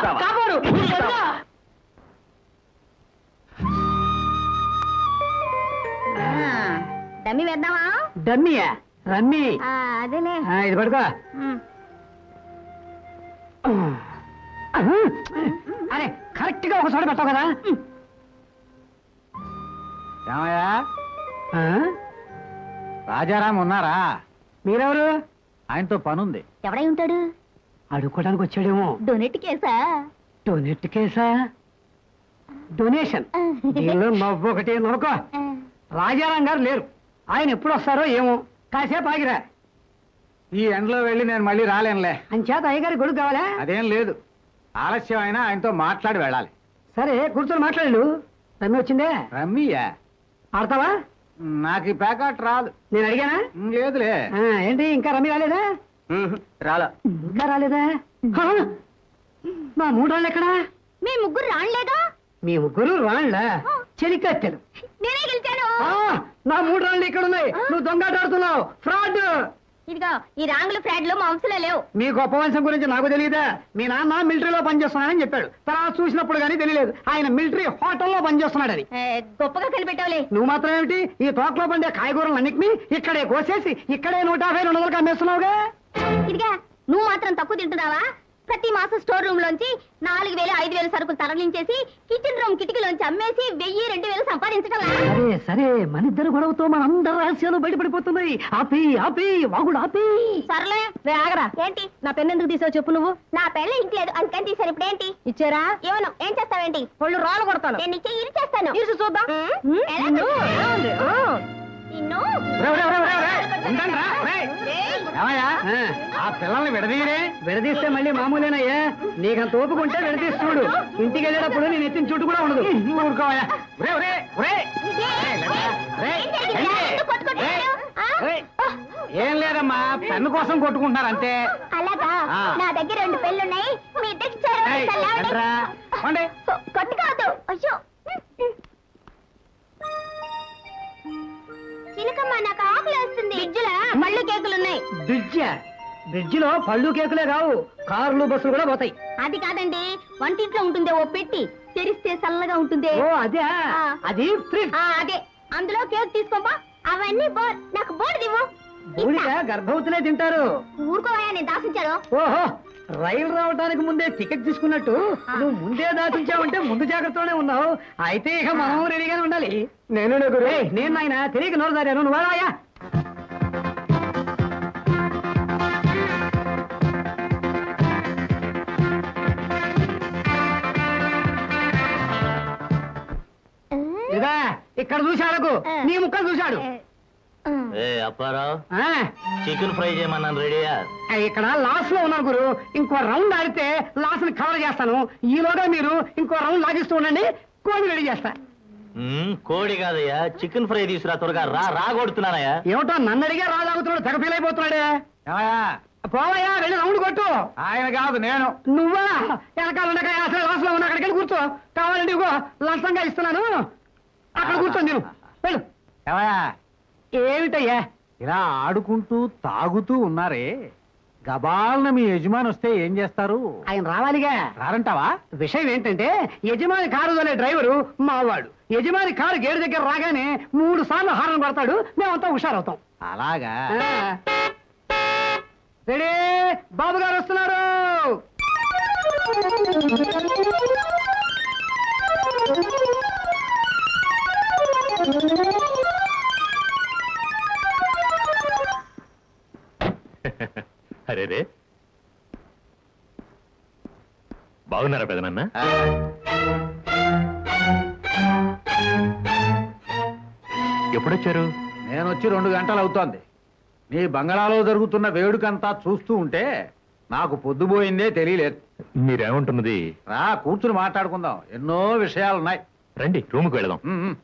ఊరుతావా? కాపాడు ఊరుతావా? డమ్మి వేద్దామా డమ్మియా రమ్మి ఆ, అదేలే ఆ, ఇది పడుకో ఉమ్. అరే కరెక్ట్ గా ఒకసారి పెట్టావు కదా ఏమయ్యా ఆ? రాజారాం ఉన్నారా మీరెవరు ఆయనతో పనుంది ఎవడై ఉంటాడు అడుక్కోడానికి వచ్చాడేమో డొనెట్ కేసా డొనేట్ కేసా డొనేషన్ దీనిలో నవ్వు ఒకటి నవ్వుకో రాజారాం గారు లేరు ఆయన ఎప్పుడు వస్తారో ఏమో కాసేపు ఆగిరా ఈ ఎండలో వెళ్ళి నేను మళ్ళీ రాలేనులే అంచేత అయ్యగారి గొడుగు కావాలా అదేం లేదు ఆలస్యం అయినా ఆయనతో మాట్లాడి వెళ్ళాలి సరే కూర్చొని మాట్లాడు రమ్మి వచ్చిందే రమ్మీయా ఆడతావా నాకు ఈ ప్యాకెట్ రాదు నేను అడిగానా ఉమ్, లేదులే ఆ, ఏంటి ఇంకా రమ్మి రాలేదా రాలా ఇంకా రాలేదా హా? మా మూడు వాళ్ళు ఎక్కడా మీ ముగ్గురు రాణలేదా మీ ముగ్గురు రాళ్ళ చెలికత్తెలు నేనే గెలిచాను ఆ, నా మూడు రాళ్ళు ఇక్కడ ఉన్నాయి నువ్వు దొంగాట ఆడుతున్నావు ఫ్రాడ్ ఇదిగో ఈ రాంగులు ఫ్రాడ్లు మా వంశంలో లేవు మీ గొప్ప వంశం గురించి నాకు తెలియదా మీ నాన్న మిలిటరీలో పనిచేస్తున్నాడని చెప్పాడు తర్వాత చూసినప్పుడు కానీ తెలియలేదు ఆయన మిలిటరీ హోటల్లో పనిచేస్తున్నాడని ఏ, గొప్పగా కనిపెట్టావులే నువ్వు మాత్రం ఏమిటి ఈ తోటలో పండే కాయగూరలు అన్నిటిని ఇక్కడే కోసేసి ఇక్కడే నూట యాభై రెండు వందలకు అమ్మేస్తున్నావుగా ఇదిగా నువ్వు మాత్రం తక్కువ తింటున్నావా ప్రతి మాసం స్టోర్ రూమ్ లోంచి నాలుగు వేలు ఐదు వేలు సరుకులు తరలించేసి కిచెన్ రూమ్ కిటికీలోంచి అమ్మేసి వెయ్యి రెండు వేలు సంపాదించడం సరే సరే మన ఇద్దరు గొడవతో మన అందరి రహస్యాలు బయటపడిపోతున్నాయి ఆపి ఆపి వాగుడు ఆపి సర్లే రే ఆగరా ఏంటి నా పెన్ ఎందుకు తీసావు చెప్పు నువ్వు నా పెన్ ఇంటి లేదు అందుకని తీసారు ఇప్పుడు ఏంటి ఇచ్చారా ఏమను ఏం చేస్తావేంటి ఒళ్ళు రాళ్ళు కొడతాను నేను ఇచ్చే ఇరి చేస్తాను ఇరుసు చూద్దాం నిన్ను రే, రే, రే, రే, రే, ఉండండి రా, రే. ఏమయ్యా ఆ, ఆ పిల్లల్ని విడదీయరే విడదీస్తే మళ్ళీ మామూలేనయ్యా నీకంత ఓపుకుంటే విడదీస్తున్నాడు ఇంటికి వెళ్ళేటప్పుడు నేను ఎత్తిన చుట్టు కూడా ఉండదు ఊరుకోవయ్యా ఒరే ఒరే ఒరే రేయ్, లేరా, రేయ్, ఏం జరిగింది? ఏంటి? ఎందుకు కొట్టుకుంటున్నారు? రేయ్, ఆ? రేయ్. ఏం లేదమ్మా పెన్ను కోసం కొట్టుకుంటున్నారు అంతే అలాగా ఆ. నా దగ్గర రెండు పెళ్ళున్నాయి మీ ఇద్దరికి ఏయ్, ఏంట్రా? పోండి. కొట్టు కాదు అయ్యో చిలకమ్మ నాకు ఆకలి వస్తుంది ఫ్రిడ్జ్లో పళ్ళు కేకులు ఉన్నాయి బ్రిడ్జ్ బ్రిడ్జ్ లో పళ్ళు కేకులే కావు కార్లు బస్సులు కూడా పోతాయి అది కాదండి వంటింట్లో ఉంటుందే ఓ పెట్టి తెరిస్తే చల్లగా ఉంటుందే ఓ అదే ఆ. అది ఫ్రిడ్జ్ ఆ, అదే అందులో కేక్ తీసుకోపా అవన్నీ బోర్ నాకు బోర్ దివ్వు బూడిద గర్భవతులే తింటారు ఊరుకోవా నేను దాసించాను ఓహో రైలు రావడానికి ముందే టికెట్ తీసుకున్నట్టు నువ్వు ముందే దాచుంచావంటే ముందు జాగ్రత్తలోనే ఉన్నావు అయితే ఇక మనం రెడీగానే ఉండాలి నేను నేను ఆయన తెలియక నోరు దారాను నువ్వు రాయా ఇదా ఇక్కడ చూశాడకు నీ ముక్కలు చూశాడు ఏ అప్పారావు ఆ, చికెన్ ఫ్రై చేయమన్నాను రెడీయా ఇక్కడ లాస్ లో ఉన్నారు గురు ఇంకో రౌండ్ ఆడితే లాస్ ని కవర్ చేస్తాను ఈలోగా మీరు ఇంకో రౌండ్ లాగిస్తూ ఉండండి కోడి రెడీ చేస్తా మ్మ్, కోడి కాదయ్యా చికెన్ ఫ్రై తీసుకురా త్వరగా రా రా కొడుతున్నానయ్యా ఏమిటో నన్ను అడిగే రాజాగుతున్నాడు తెగ ఫీల్ అయిపోతున్నాడే ఏమయ్యా పోవయ్యా వెళ్ళి రౌండ్ కొట్టు ఆయన కాదు నేను నువ్వా వెనకాల ఉండగా అసలు లాస్ లో ఉన్నా అక్కడికి వెళ్ళి కూర్చో కావాలంటే ఇగో లంచంగా ఇస్తున్నాను అక్కడ కూర్చోండి నేను వెళ్ళు ఏమయ్యా ఏమిటయ్యా ఇలా ఆడుకుంటూ తాగుతూ ఉన్నారే గబాలన మీ యజమాని వస్తే ఏం చేస్తారు ఆయన రావాలిగా రారంటావా విషయం ఏంటంటే యజమాని కారు తోలే డ్రైవరు మావాడు యజమాని కారు గేటు దగ్గర రాగానే మూడు సార్లు హారన్ పడతాడు మేమంతా హుషారవుతాం అలాగా ఆ. రెడీ బాబు గారు వస్తున్నారు అరే రే బాగున్నారా పెదనన్న ఆ, ఎప్పుడొచ్చారు నేను వచ్చి రెండు గంటలు అవుతోంది నీ బంగళాలో జరుగుతున్న వేడుకంతా చూస్తూ ఉంటే నాకు పొద్దుపోయిందే తెలియలేదు మీరేమంటున్నది రా కూర్చుని మాట్లాడుకుందాం ఎన్నో విషయాలున్నాయి రండి రూమ్కి వెళదాం ఉమ్, ఉమ్.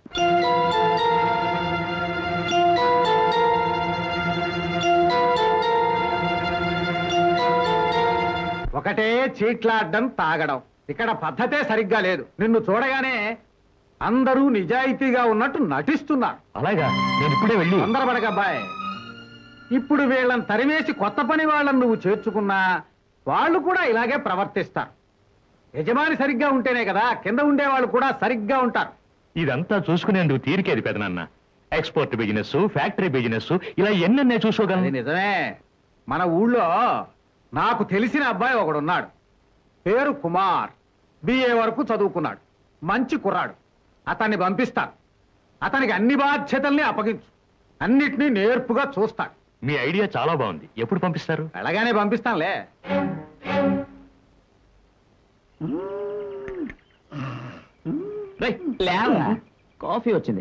ఒకటే చీట్లాడడం తాగడం ఇక్కడ పద్ధతే సరిగ్గా లేదు నిన్ను చూడగానే అందరూ నిజాయితీగా ఉన్నట్టు నటిస్తున్నారు అలాగా నేను ఇప్పుడే వెళ్ళి తొందరపడకబ్బాయ్ ఇప్పుడు వీళ్ళని తరిమేసి కొత్త పని వాళ్ళని నువ్వు చేర్చుకున్నా వాళ్ళు కూడా ఇలాగే ప్రవర్తిస్తారు యజమాని సరిగ్గా ఉంటేనే కదా కింద ఉండేవాళ్ళు కూడా సరిగ్గా ఉంటారు ఇదంతా చూసుకునేందుకు తీరికేది పెదనాన్న ఎక్స్పోర్ట్ బిజినెస్ ఫ్యాక్టరీ బిజినెస్ ఇలా ఎన్నెన్నే అది చూసుకోగలను నిజమే మన ఊళ్ళో నాకు తెలిసిన అబ్బాయి ఒకడున్నాడు పేరు కుమార్ బిఏ వరకు చదువుకున్నాడు మంచి కుర్రాడు అతన్ని పంపిస్తాను అతనికి అన్ని బాధ్యతల్ని అప్పగించు అన్నిటినీ నేర్పుగా చూస్తాడు మీ ఐడియా చాలా బాగుంది ఎప్పుడు పంపిస్తారు వెళ్ళగానే పంపిస్తానులే కాఫీ వచ్చింది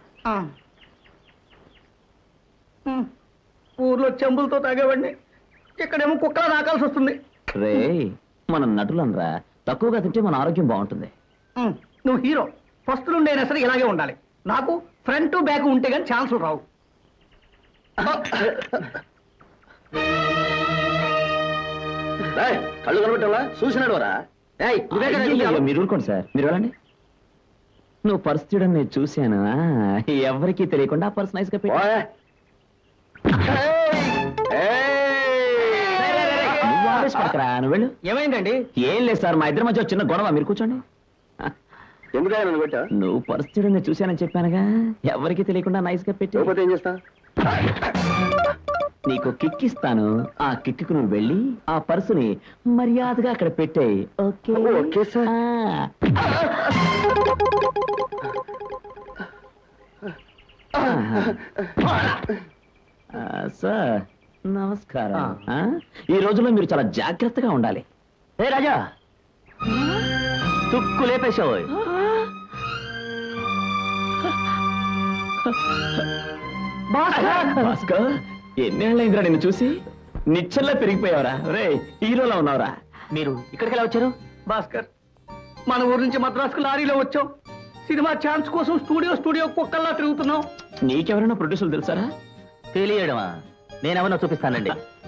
ఊర్లో చెంబులతో తాగేవాడిని ఇక్కడేమో కుక్కలా తాకాల్సి వస్తుంది రే మన నటులనరా తక్కువగా తింటే మన ఆరోగ్యం బాగుంటుంది ఉమ్, నువ్వు హీరో ఫస్ట్ నుండి అయినా సరే ఇలాగే ఉండాలి నాకు ఫ్రంట్ బ్యాక్ ఉంటే గానీ ఛాన్సులు రావు కళ్ళు కనబెట్టావా చూసినాడు రా మీరు ఊరుకోండి సార్ మీరు వెళ్ళండి నువ్వు పర్స్ చూడని నేను చూశాను ఆ, ఎవరికీ తెలియకుండా ఆ పర్స్ నైస్ గా పెట్టి నువ్వు ఆవేశపడకురా, నువ్వు వెళ్ళు ఏమైందండి ఏం లేదు సార్ మా ఇద్దరి మధ్య ఒక చిన్న గొడవ మీరు కూర్చోండి ఎందుకైనా నన్ను పెట్టా నువ్వు పర్స్ చూడని నేను చూశానని చెప్పానుగా ఎవరికి తెలియకుండా నైస్ గా పెట్టి లేకపోతే ఏం చేస్తా నీకు కిక్ ఇస్తాను ఆ కిక్ నువ్వు వెళ్ళి ఆ పర్సుని మర్యాదగా అక్కడ పెట్టేయి ఓకే ఓకే, సార్. ఆ. ఆ, సార్ నమస్కారం ఆ? ఈ రోజుల్లో మీరు చాలా జాగ్రత్తగా ఉండాలి ఏ రాజా తుక్కు లేపేశావు భాస్కర్ ఎన్నేళ్ళైందిరా నిన్ను చూసి నిచ్చల్లా పెరిగిపోయావరా రే హీరోలా ఉన్నావురా మీరు ఇక్కడికి ఎలా వచ్చారు భాస్కర్ మన ఊరు నుంచి మద్రాసుకు లారీలో వచ్చాం సినిమా ఛాన్స్ కోసం స్టూడియో స్టూడియో కుక్కల్లా తిరుగుతున్నాం నీకెవరైనా ప్రొడ్యూసర్లు తెలుసారా తెలియడమా నేనేమన్నా చూపిస్తానండి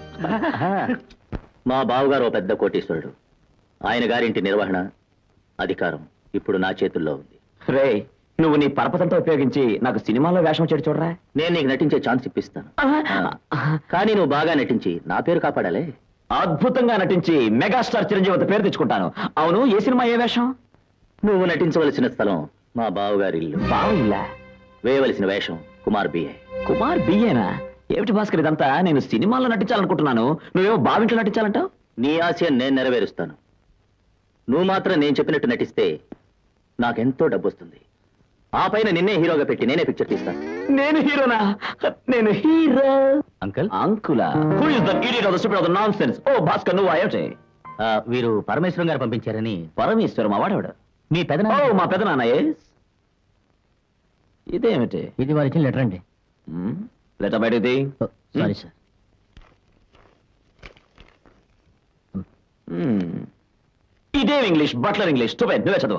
మా బావగారు ఓ పెద్ద కోటీశ్వరుడు ఆయన గారింటి నిర్వహణ అధికారం ఇప్పుడు నా చేతుల్లో ఉంది రే నువ్వు నీ పరపతంతో ఉపయోగించి నాకు సినిమాలో వేషం వచ్చాడు చూడరా నేను నీకు నటించే ఛాన్స్ ఇప్పిస్తాను కానీ నువ్వు బాగా నటించి నా పేరు కాపాడాలే అద్భుతంగా నటించి మెగాస్టార్ చిరంజీవి అంత పేరు తెచ్చుకుంటాను అవును ఏ సినిమా ఏ వేషం నువ్వు నటించవలసిన స్థలం మా బావగారి ఇల్లు బావిల్లా వేయవలసిన వేషం కుమార్ బిఏ కుమార్ బియ్యేనా ఏమిటి భాస్కర్ ఇదంతా నేను సినిమాలో నటించాలనుకుంటున్నాను నువ్వేమో బావింట్లో నటించాలంటావు నీ ఆశయం నేను నెరవేరుస్తాను నువ్వు మాత్రం నేను చెప్పినట్టు నటిస్తే నాకెంతో డబ్బు వస్తుంది ఆ పైన నిన్నే హీరోగా పెట్టి నేనే పిక్చర్ తీస్తాను నేను హీరోనా నేను హీరో అంకల్ అంకులా who is the idiot of the stupid of the nonsense ఓ భాస్కర్ నువ్వు అయ్యటే వీరు పరమేశ్వరం గారు పంపించారని పరమేశ్వరం మా వాడేవాడు మీ పెదన ఓ మా పెదనాన్న yes. ఇదేమిటి ఇది వారికి లెటర్ అండి లెటర్ బయటది సారీ సార్ ఇదేం ఇంగ్లీష్ బట్లర్ ఇంగ్లీష్ స్టూపిడ్ నువ్వే చదువు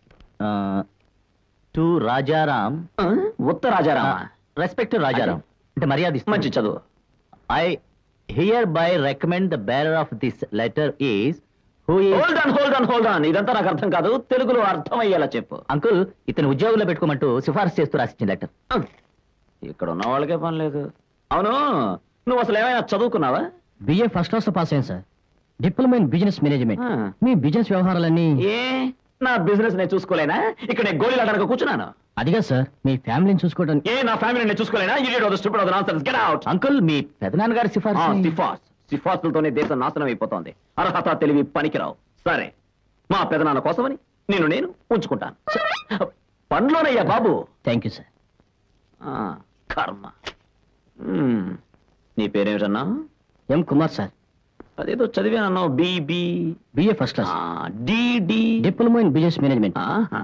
టు రాజారాం ఆ? ఉత్త రాజారామ రెస్పెక్ట్ రాజారాం అంటే మర్యాద మంచి చదువు I hereby recommend the bearer of this letter is who hold on hold on hold on ఇదంతా నాకు అర్థం కాదు తెలుగులో అర్థం అయ్యేలా చెప్పు అంకుల్ ఇతను ఉద్యోగంలో పెట్టుకోమంటూ సిఫార్సు చేస్తూ రాసిచ్చిన లెటర్ ఆ. ఇక్కడ ఉన్న వాళ్ళకే పని లేదు అవును నువ్వు అసలు ఏమైనా చదువుకున్నావా బిఏ ఫస్ట్ క్లాస్ లో పాస్ అయ్యాను sir diploma in business management ఆ. మీ బిజినెస్ వ్యవహారాలన్నీ ఏ నా బిజినెస్ నేను చూసుకోలేనా ఇక్కడ నేను గోళీలు ఆడడానికి కూర్చున్నాను అదిగా సార్ మీ ఫ్యామిలీని చూసుకోవడానికి ఏ నా ఫ్యామిలీ నేను చూసుకోలేనా idiot of the stupid of the nonsense get out uncle మీ పెదనాన్న గారి ఆ, సిఫార్సు సిఫార్స్ సిఫార్సులతోనే దేశం నాశనం అయిపోతోంది అర్హత తెలివి పనికిరావు సరే మా పెదనాన్న కోసమని నేను నేను ఉంచుకుంటాను పండ్లోనయ్యా బాబు థ్యాంక్ యూ సార్ ఆ, కర్మ మ్మ్. నీ పేరేమిటన్నా ఎం కుమార్ సార్ అదేదో చదివానన్నావు BB BA first class DD diploma in business management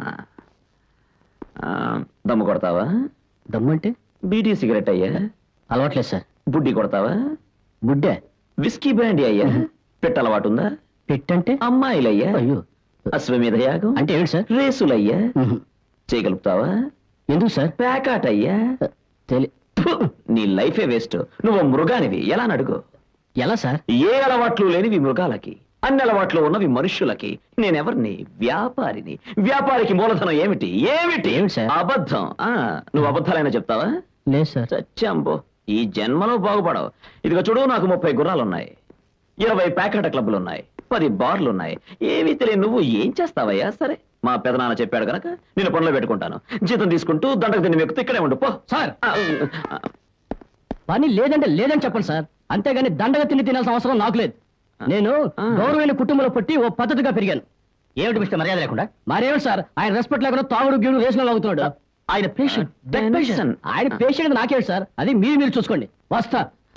దమ్ము కొడతావా దమ్మంటే బీడీ సిగరెట్ అయ్యా అలవాట్లేదు సార్ బుడ్డి కొడతావా బుడ్డే విస్కీ బ్రాండీ అయ్యా పెట్టలవాటు ఉందా పెట్టంటే అమ్మాయిలయ్యా అయ్యో అశ్వమేధ యాగం అంటే ఏంటి సార్ రేసులయ్యా మ్మ్. చేయగలుగుతావా ఎందుకు సార్ ప్యాకాట్ అయ్యా తెలి ఫు, నీ లైఫే వేస్ట్ నువ్వు మృగానివి ఎలా నడుగు ఎలా సార్ ఏ అలవాట్లు లేనివి మృగాలకి అన్ని అలవాట్లు ఉన్నవి మనుష్యులకి నేనెవరిని వ్యాపారిని వ్యాపారికి మూలధనం ఏమిటి ఏమిటి ఏమిటి సార్? అబద్ధం ఆ నువ్వు అబద్ధాలైనా చెప్తావా లేదు సార్ చచ్చాంబో ఈ జన్మలో బాగుపడవు ఇదిగో చూడు నాకు ముప్పై గుర్రాలు ఉన్నాయి ఇరవై ప్యాకెట్ క్లబ్లు ఉన్నాయి పది బార్లు ఉన్నాయి ఏమీ తెలియదు నువ్వు ఏం చేస్తావయ్యా సరే మా పెదనాన్న చెప్పాడు గనక నేను పనిలో పెట్టుకుంటాను జీతం తీసుకుంటూ దండకు తిని మెక్కుతూ ఇక్కడే ఉండు పో సార్ ఆ, పని లేదంటే లేదని చెప్పండి సార్ అంతేగాని దండగా తిండి తినాల్సిన అవసరం నాకు లేదు నేను ఆ. గౌరవమైన కుటుంబంలో పుట్టి ఓ పద్ధతిగా పెరిగాను ఏమిటి మిస్టర్ మర్యాద లేకుండా మరేమిటి సార్ ఆయన రెస్పెక్ట్ లేకుండా తాగుడు గీడు రేసులో లాగుతున్నాడు ఆయన పేషెంట్ బెడ్ పేషెంట్ ఆయన పేషెంట్ నాకేంటి సార్ అది మీరు మీరు చూసుకోండి వస్తా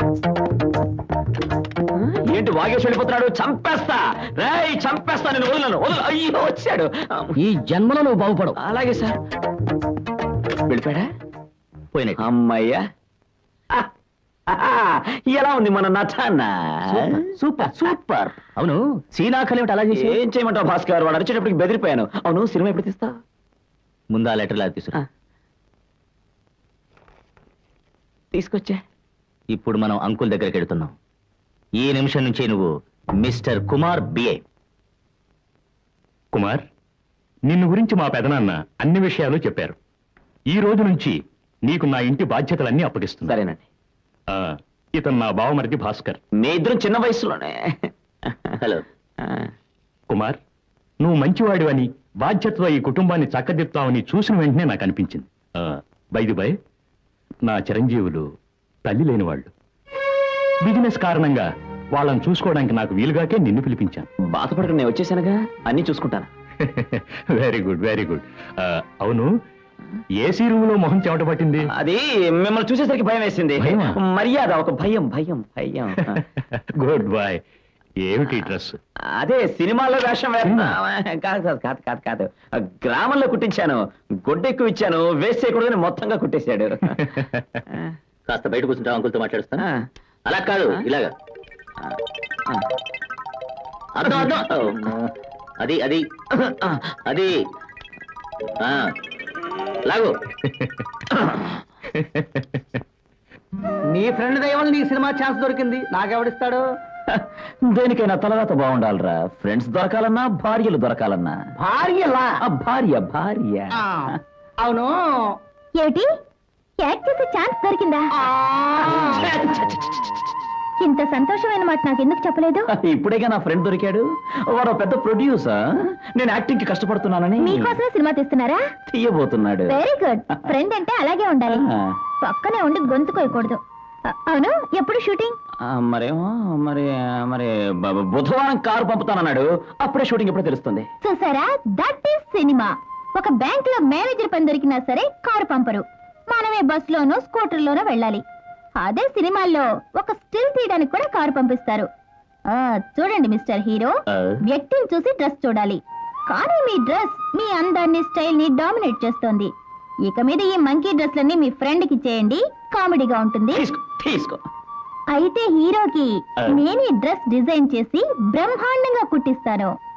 ఏంటి వాగేసి వెళ్ళిపోతున్నాడు చంపేస్తా రేయ్ చంపేస్తా నేను వదలను వదలు అయ్యో వచ్చాడు ఈ జన్మలో నువ్వు బాగుపడవు అలాగే సార్ వెళ్ళిపోయాడా పోయినట్టు అమ్మయ్యా ఆ, ఆ, ఎలా ఉంది మన నటాన్న సూపర్ సూపర్ అవును సీనాకలు ఏమిటి అలా చేసి ఏం చేయమంటావు భాస్కర్ వాడు అరిచేటప్పటికి బెదిరిపోయాను అవును సినిమా ఎప్పుడు తీస్తా ముందు ఆ లెటర్ లాగా తీసుకురా తీసుకొచ్చా ఇప్పుడు మనం అంకుల్ దగ్గరికి వెళ్తున్నాం ఈ నిమిషం నుంచే నువ్వు మిస్టర్ కుమార్ బిఏ కుమార్ నిన్ను గురించి మా పెదనాన్న అన్ని విషయాలు చెప్పారు ఈ రోజు నుంచి నీకు నా ఇంటి బాధ్యతలన్నీ అప్పగిస్తుంది సరేనండి ఇతను నా బావమరిది భాస్కర్ మీ ఇద్దరం చిన్న వయసులోనే హలో ఆ, కుమార్ నువ్వు మంచివాడివని బాధ్యతతో ఈ కుటుంబాన్ని చక్కదిద్దామని చూసిన వెంటనే నాకు అనిపించింది బైది బై నా చిరంజీవులు తల్లి లేని వాళ్ళు బిజినెస్ కారణంగా వాళ్ళని చూసుకోవడానికి నాకు వీలుగాకే నిన్ను పిలిపించాను బాధపడక నేను వచ్చేసానుగా అన్ని చూసుకుంటాను వెరీ గుడ్ వెరీ గుడ్ అవును ఏసీ రూమ్ లో మొహం చెమట పట్టింది అది మిమ్మల్ని చూసేసరికి భయం వేసింది భయమా? మర్యాద ఒక భయం భయం భయం గుడ్ బాయ్ ఏమిటి డ్రెస్ అదే సినిమాలో వేషం వేస్తున్నా కాదు కాదు కాదు కాదు కాదు గ్రామంలో కుట్టించాను గొడ్డ ఎక్కువ ఇచ్చాను వేస్ట్ చేయకూడదని మొత్తంగా కుట్టేశాడు కాస్త బయట కూర్చుంటా అంకుల్తో మాట్లాడుస్తాను ఆ, అలా కాదు ఇలాగా ఆ. అర్థం అర్థం అమ్మో. అది అది అది ఆ, లాగు నీ ఫ్రెండ్ దయవల్ల నీకు సినిమా ఛాన్స్ దొరికింది నాకెవడిస్తాడు దేనికైనా తలరాత బాగుండాలిరా ఫ్రెండ్స్ దొరకాలన్నా భార్యలు దొరకాలన్నా భార్యలా ఆ, భార్య భార్య ఆ, అవును ఏమిటి యాక్ట్ చేసే ఛాన్స్ దొరికిందా ఇంత సంతోషమైన మాట నాకు ఎందుకు చెప్పలేదు ఇప్పుడేగా నా ఫ్రెండ్ దొరికాడు వాడు ఒక పెద్ద ప్రొడ్యూసర్ నేను యాక్టింగ్ కి కష్టపడుతున్నానని మీకోసమే సినిమా తీస్తున్నారా తీయబోతున్నాడు వెరీ గుడ్ ఫ్రెండ్ అంటే అలాగే ఉండాలి ఆ, పక్కనే ఉండి గొంతు కోయకూడదు అ- అవును ఎప్పుడు షూటింగ్ ఆ, మరేమో మరి మరి బ- బ- బుధవారం కారు పంపుతానన్నాడు అప్పుడే షూటింగ్ ఎప్పుడో తెలుస్తుంది చూసారా దట్ ఈస్ సినిమా ఒక బ్యాంక్ లో మేనేజర్ పని దొరికినా సరే కారు పంపరు మనమే బస్ లోనో స్కూటర్ లోనో వెళ్ళాలి అదే సినిమాల్లో ఒక స్టిల్ తీయడానికి కూడా కారు పంపిస్తారు ఆ చూడండి మిస్టర్ హీరో ఆ, వ్యక్తిని చూసి డ్రెస్ చూడాలి కానీ మీ డ్రెస్ మీ అందాన్ని స్టైల్ ని డామినేట్ చేస్తోంది ఇక మీద ఈ మంకీ డ్రెస్లన్నీ మీ ఫ్రెండ్ కి చేయండి కామెడీగా ఉంటుంది తీసుకో తీసుకో అయితే హీరోకి ఆ. నేను ఈ డ్రెస్ డిజైన్ చేసి బ్రహ్మాండంగా కుట్టిస్తాను